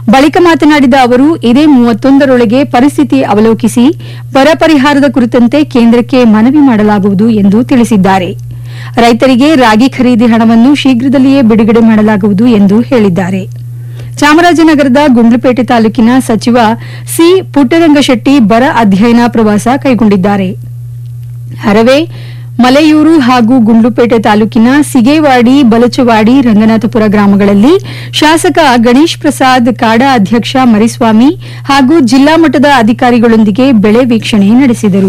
ಬಳಿಕ ಮಾತನಾಡಿದ ಅವರು ಇದೇ ಮೂವತ್ತೊಂದರೊಳಗೆ ಪರಿಸ್ಥಿತಿ ಅವಲೋಕಿಸಿ ಬರ ಪರಿಹಾರದ ಕುರಿತಂತೆ ಕೇಂದ್ರಕ್ಕೆ ಮನವಿ ಮಾಡಲಾಗುವುದು ಎಂದು ತಿಳಿಸಿದ್ದಾರೆ ರೈತರಿಗೆ ರಾಗಿ ಖರೀದಿ ಹಣವನ್ನು ಶೀಘ್ರದಲ್ಲಿಯೇ ಬಿಡುಗಡೆ ಮಾಡಲಾಗುವುದು ಎಂದು ಹೇಳಿದ್ದಾರೆ ಚಾಮರಾಜನಗರದ ಗುಂಡ್ಲುಪೇಟೆ ತಾಲೂಕಿನ ಸಚಿವ ಸಿ ಪುಟ್ಟರಂಗಶೆಟ್ಟಿ ಬರ ಅಧ್ಯಯನ ಪ್ರವಾಸ ಕೈಗೊಂಡಿದ್ದಾರೆ ಹರವೆ ಮಲೆಯೂರು ಹಾಗೂ ಗುಂಡ್ಲುಪೇಟೆ ತಾಲೂಕಿನ ಸಿಗೇವಾಡಿ ಬಲಚವಾಡಿ ರಂಗನಾಥಪುರ ಗ್ರಾಮಗಳಲ್ಲಿ ಶಾಸಕ ಗಣೇಶ್ ಪ್ರಸಾದ್ ಕಾಡಾ ಅಧ್ಯಕ್ಷ ಮರಿಸ್ವಾಮಿ ಹಾಗೂ ಜಿಲ್ಲಾ ಮಟ್ಟದ ಅಧಿಕಾರಿಗಳೊಂದಿಗೆ ಬೆಳೆ ವೀಕ್ಷಣೆ ನಡೆಸಿದರು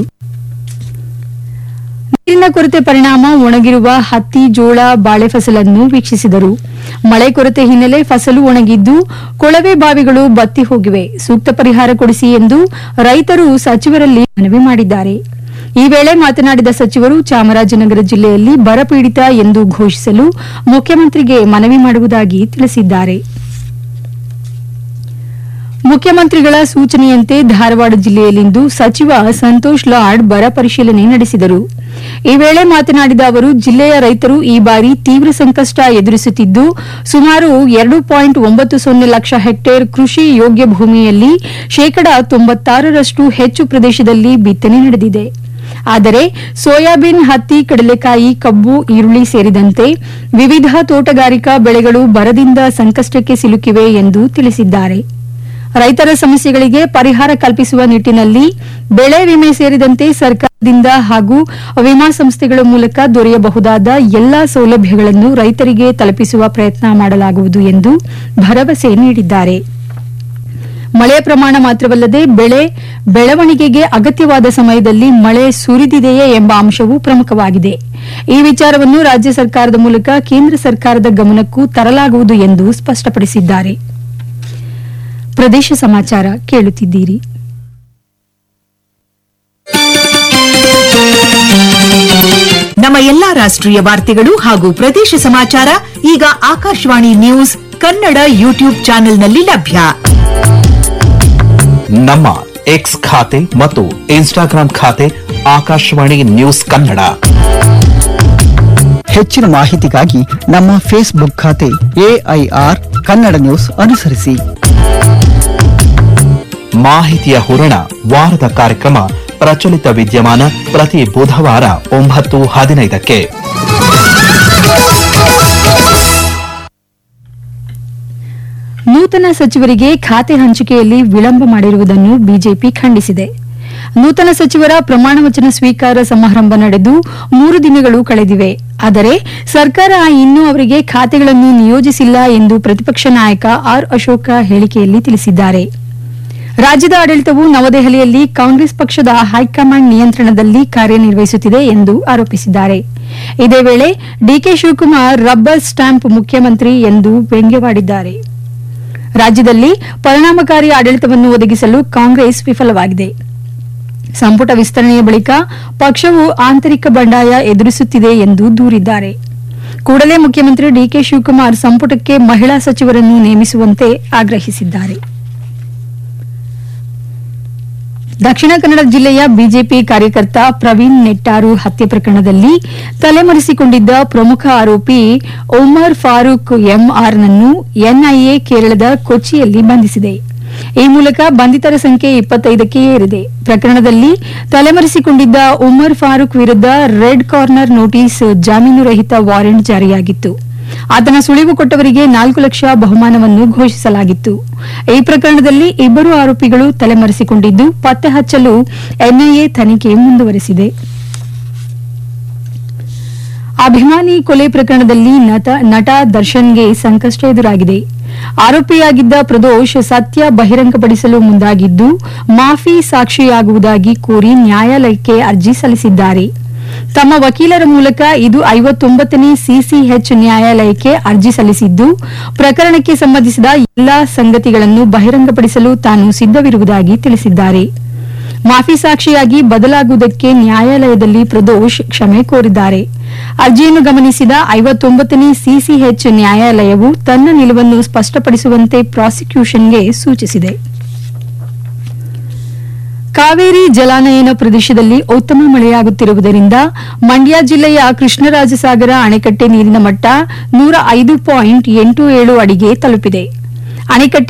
ನೀರಿನ ಕೊರತೆ ಪರಿಣಾಮ ಒಣಗಿರುವ ಹತ್ತಿ ಜೋಳ ಬಾಳೆ ಫಸಲನ್ನು ವೀಕ್ಷಿಸಿದರು ಮಳೆ ಕೊರತೆ ಹಿನ್ನೆಲೆ ಫಸಲು ಒಣಗಿದ್ದು ಕೊಳವೆ ಬಾವಿಗಳು ಬತ್ತಿ ಹೋಗಿವೆ ಸೂಕ್ತ ಪರಿಹಾರ ಕೊಡಿಸಿ ಎಂದು ರೈತರು ಸಚಿವರಲ್ಲಿ ಮನವಿ ಮಾಡಿದ್ದಾರೆ ಈ ವೇಳೆ ಮಾತನಾಡಿದ ಸಚಿವರು ಚಾಮರಾಜನಗರ ಜಿಲ್ಲೆಯಲ್ಲಿ ಬರಪೀಡಿತ ಎಂದು ಘೋಷಿಸಲು ಮುಖ್ಯಮಂತ್ರಿಗೆ ಮನವಿ ಮಾಡುವುದಾಗಿ ತಿಳಿಸಿದ್ದಾರೆ ಮುಖ್ಯಮಂತ್ರಿಗಳ ಸೂಚನೆಯಂತೆ ಧಾರವಾಡ ಜಿಲ್ಲೆಯಲ್ಲಿಂದು ಸಚಿವ ಸಂತೋಷ್ ಲಾಡ್ ಬರ ಪರಿಶೀಲನೆ ನಡೆಸಿದರು ಈ ವೇಳೆ ಮಾತನಾಡಿದ ಅವರು ಜಿಲ್ಲೆಯ ರೈತರು ಈ ಬಾರಿ ತೀವ್ರ ಸಂಕಷ್ಟ ಎದುರಿಸುತ್ತಿದ್ದು ಸುಮಾರು ಎರಡು ಪಾಯಿಂಟ್ ಒಂಬತ್ತು ಸೊನ್ನೆ ಲಕ್ಷ ಹೆಕ್ಟೇರ್ ಕೃಷಿ ಯೋಗ್ಯ ಭೂಮಿಯಲ್ಲಿ ಶೇಕಡಾ ತೊಂಬತ್ತಾರರಷ್ಟು ಹೆಚ್ಚು ಪ್ರದೇಶದಲ್ಲಿ ಬಿತ್ತನೆ ನಡೆದಿದೆ ಆದರೆ ಸೋಯಾಬೀನ್ ಹತ್ತಿ ಕಡಲೆಕಾಯಿ ಕಬ್ಬು ಈರುಳ್ಳಿ ಸೇರಿದಂತೆ ವಿವಿಧ ತೋಟಗಾರಿಕಾ ಬೆಳೆಗಳು ಬರದಿಂದ ಸಂಕಷ್ಟಕ್ಕೆ ಸಿಲುಕಿವೆ ಎಂದು ತಿಳಿಸಿದ್ದಾರೆ ರೈತರ ಸಮಸ್ಯೆಗಳಿಗೆ ಪರಿಹಾರ ಕಲ್ಪಿಸುವ ನಿಟ್ಟಿನಲ್ಲಿ ಬೆಳೆ ವಿಮೆ ಸೇರಿದಂತೆ ಸರ್ಕಾರದಿಂದ ಹಾಗೂ ವಿಮಾ ಸಂಸ್ಥೆಗಳ ಮೂಲಕ ದೊರೆಯಬಹುದಾದ ಎಲ್ಲಾ ಸೌಲಭ್ಯಗಳನ್ನು ರೈತರಿಗೆ ತಲುಪಿಸುವ ಪ್ರಯತ್ನ ಮಾಡಲಾಗುವುದು ಎಂದು ಭರವಸೆ ನೀಡಿದ್ದಾರೆ ಮಳೆಯ ಪ್ರಮಾಣ ಮಾತ್ರವಲ್ಲದೆ ಬೆಳೆ ಬೆಳವಣಿಗೆಗೆ ಅಗತ್ಯವಾದ ಸಮಯದಲ್ಲಿ ಮಳೆ ಸುರಿದಿದೆಯೇ ಎಂಬ ಅಂಶವೂ ಪ್ರಮುಖವಾಗಿದೆ ಈ ವಿಚಾರವನ್ನು ರಾಜ್ಯ ಸರ್ಕಾರದ ಮೂಲಕ ಕೇಂದ್ರ ಸರ್ಕಾರದ ಗಮನಕ್ಕೂ ತರಲಾಗುವುದು ಎಂದು ಸ್ಪಷ್ಟಪಡಿಸಿದ್ದಾರೆ ಪ್ರದೇಶ ಸಮಾಚಾರ ಕೇಳುತ್ತಿದ್ದೀರಿ ನಮ್ಮ ಎಲ್ಲಾ ರಾಷ್ಟ್ರೀಯ ವಾರ್ತೆಗಳು ಹಾಗೂ ಪ್ರದೇಶ ಸಮಾಚಾರ ಈಗ ಆಕಾಶವಾಣಿ ನ್ಯೂಸ್ ಕನ್ನಡ ಯೂಟ್ಯೂಬ್ ಚಾನೆಲ್ನಲ್ಲಿ ಲಭ್ಯ ನಮ್ಮ ಎಕ್ಸ್ ಖಾತೆ ಮತ್ತು ಇನ್ಸ್ಟಾಗ್ರಾಂ ಖಾತೆ ಆಕಾಶವಾಣಿ ನ್ಯೂಸ್ ಕನ್ನಡ ಹೆಚ್ಚಿನ ಮಾಹಿತಿಗಾಗಿ ನಮ್ಮ ಫೇಸ್ಬುಕ್ ಖಾತೆ ಎಐಆರ್ ಕನ್ನಡ ನ್ಯೂಸ್ ಅನುಸರಿಸಿ ಮಾಹಿತಿಯ ಹೂರಣ ವಾರದ ಕಾರ್ಯಕ್ರಮ ಪ್ರಚಲಿತ ವಿದ್ಯಮಾನ ಪ್ರತಿ ಬುಧವಾರ ಒಂಬತ್ತು ಹದಿನೈದಕ್ಕೆ ನೂತನ ಸಚಿವರಿಗೆ ಖಾತೆ ಹಂಚಿಕೆಯಲ್ಲಿ ವಿಳಂಬ ಮಾಡಿರುವುದನ್ನು ಬಿಜೆಪಿ ಖಂಡಿಸಿದೆ ನೂತನ ಸಚಿವರ ಪ್ರಮಾಣ ವಚನ ಸ್ವೀಕಾರ ಸಮಾರಂಭ ನಡೆದು ಮೂರು ದಿನಗಳು ಕಳೆದಿವೆ ಆದರೆ ಸರ್ಕಾರ ಇನ್ನೂ ಅವರಿಗೆ ಖಾತೆಗಳನ್ನು ನಿಯೋಜಿಸಿಲ್ಲ ಎಂದು ಪ್ರತಿಪಕ್ಷ ನಾಯಕ ಆರ್ ಅಶೋಕ ಹೇಳಿಕೆಯಲ್ಲಿ ತಿಳಿಸಿದ್ದಾರೆ ರಾಜ್ಯದ ಆಡಳಿತವು ನವದೆಹಲಿಯಲ್ಲಿ ಕಾಂಗ್ರೆಸ್ ಪಕ್ಷದ ಹೈಕಮಾಂಡ್ ನಿಯಂತ್ರಣದಲ್ಲಿ ಕಾರ್ಯನಿರ್ವಹಿಸುತ್ತಿದೆ ಎಂದು ಆರೋಪಿಸಿದ್ದಾರೆ ಇದೇ ವೇಳೆ ಡಿಕೆ ಶಿವಕುಮಾರ್ ರಬ್ಬರ್ ಸ್ಟಾಂಪ್ ಮುಖ್ಯಮಂತ್ರಿ ಎಂದು ವ್ಯಂಗ್ಯವಾಡಿದ್ದಾರೆ ರಾಜ್ಯದಲ್ಲಿ ಪರಿಣಾಮಕಾರಿ ಆಡಳಿತವನ್ನು ಒದಗಿಸಲು ಕಾಂಗ್ರೆಸ್ ವಿಫಲವಾಗಿದೆ ಸಂಪುಟ ವಿಸ್ತರಣೆಯ ಬಳಿಕ ಪಕ್ಷವು ಆಂತರಿಕ ಬಂಡಾಯ ಎದುರಿಸುತ್ತಿದೆ ಎಂದು ದೂರಿದ್ದಾರೆ ಕೂಡಲೇ ಮುಖ್ಯಮಂತ್ರಿ ಡಿಕೆ ಶಿವಕುಮಾರ್ ಸಂಪುಟಕ್ಕೆ ಮಹಿಳಾ ಸಚಿವರನ್ನು ನೇಮಿಸುವಂತೆ ಆಗ್ರಹಿಸಿದ್ದಾರೆ ದಕ್ಷಿಣ ಕನ್ನಡ ಜಿಲ್ಲೆಯ ಬಿಜೆಪಿ ಕಾರ್ಯಕರ್ತ ಪ್ರವೀಣ್ ನೆಟ್ಟಾರು ಹತ್ಯೆ ಪ್ರಕರಣದಲ್ಲಿ ತಲೆಮರೆಸಿಕೊಂಡಿದ್ದ ಪ್ರಮುಖ ಆರೋಪಿ ಒಮರ್ ಫಾರೂಕ್ ಎಂಆರ್ನನ್ನು ಎನ್ಐಎ ಕೇರಳದ ಕೊಚ್ಚಿಯಲ್ಲಿ ಬಂಧಿಸಿದೆ ಈ ಮೂಲಕ ಬಂಧಿತರ ಸಂಖ್ಯೆ ಇಪ್ಪತ್ತೈದಕ್ಕೆ ಏರಿದೆ ಪ್ರಕರಣದಲ್ಲಿ ತಲೆಮರೆಸಿಕೊಂಡಿದ್ದ ಉಮರ್ ಫಾರೂಕ್ ವಿರುದ್ಧ ರೆಡ್ ಕಾರ್ನರ್ ನೋಟಿಸ್ ಜಾಮೀನು ರಹಿತ ವಾರೆಂಟ್ ಜಾರಿಯಾಗಿತ್ತು ಆತನ ಸುಳಿವು ಕೊಟ್ಟವರಿಗೆ ನಾಲ್ಕು ಲಕ್ಷ ಬಹುಮಾನವನ್ನು ಘೋಷಿಸಲಾಗಿತ್ತು ಈ ಪ್ರಕರಣದಲ್ಲಿ ಇಬ್ಬರು ಆರೋಪಿಗಳು ತಲೆಮರೆಸಿಕೊಂಡಿದ್ದು ಪತ್ತೆ ಹಚ್ಚಲು ಎನ್ಐಎ ತನಿಖೆ ಮುಂದುವರೆಸಿದೆ ಅಭಿಮಾನಿ ಕೊಲೆ ಪ್ರಕರಣದಲ್ಲಿ ನಟ- ನಟ ದರ್ಶನ್ಗೆ ಸಂಕಷ್ಟ ಎದುರಾಗಿದೆ ಆರೋಪಿಯಾಗಿದ್ದ ಪ್ರದೋಷ್ ಸತ್ಯ ಬಹಿರಂಗಪಡಿಸಲು ಮುಂದಾಗಿದ್ದು ಮಾಫಿ ಸಾಕ್ಷಿಯಾಗುವುದಾಗಿ ಕೋರಿ ನ್ಯಾಯಾಲಯಕ್ಕೆ ಅರ್ಜಿ ಸಲ್ಲಿಸಿದ್ದಾರೆ ತಮ್ಮ ವಕೀಲರ ಮೂಲಕ ಇದು ಐವತ್ತೊಂಬತ್ತನೇ ಸಿಸಿಎಚ್ ನ್ಯಾಯಾಲಯಕ್ಕೆ ಅರ್ಜಿ ಸಲ್ಲಿಸಿದ್ದು ಪ್ರಕರಣಕ್ಕೆ ಸಂಬಂಧಿಸಿದ ಎಲ್ಲಾ ಸಂಗತಿಗಳನ್ನು ಬಹಿರಂಗಪಡಿಸಲು ತಾನು ಸಿದ್ದವಿರುವುದಾಗಿ ತಿಳಿಸಿದ್ದಾರೆ ಮಾಫಿ ಸಾಕ್ಷಿಯಾಗಿ ಬದಲಾಗುವುದಕ್ಕೆ ನ್ಯಾಯಾಲಯದಲ್ಲಿ ಪ್ರದೋಷ್ ಕ್ಷಮೆ ಕೋರಿದ್ದಾರೆ ಅರ್ಜಿಯನ್ನು ಗಮನಿಸಿದ ಐವತ್ತೊಂಬತ್ತನೇ ಸಿಸಿಎಚ್ ನ್ಯಾಯಾಲಯವು ತನ್ನ ನಿಲುವನ್ನು ಸ್ಪಷ್ಟಪಡಿಸುವಂತೆ ಪ್ರಾಸಿಕ್ಯೂಷನ್ಗೆ ಸೂಚಿಸಿದೆ ಕಾವೇರಿ ಜಲಾನಯನ ಪ್ರದೇಶದಲ್ಲಿ ಉತ್ತಮ ಮಳೆಯಾಗುತ್ತಿರುವುದರಿಂದ ಮಂಡ್ಯ ಜಿಲ್ಲೆಯ ಕೃಷ್ಣರಾಜಸಾಗರ ಅಣೆಕಟ್ಟೆ ನೀರಿನ ಮಟ್ಟ ನೂರ ಐದು ಪಾಯಿಂಟ್ ಎಂಟು ಏಳು ಅಡಿಗೆ ತಲುಪಿದೆ ಅಣೆಕಟ್ಟೆ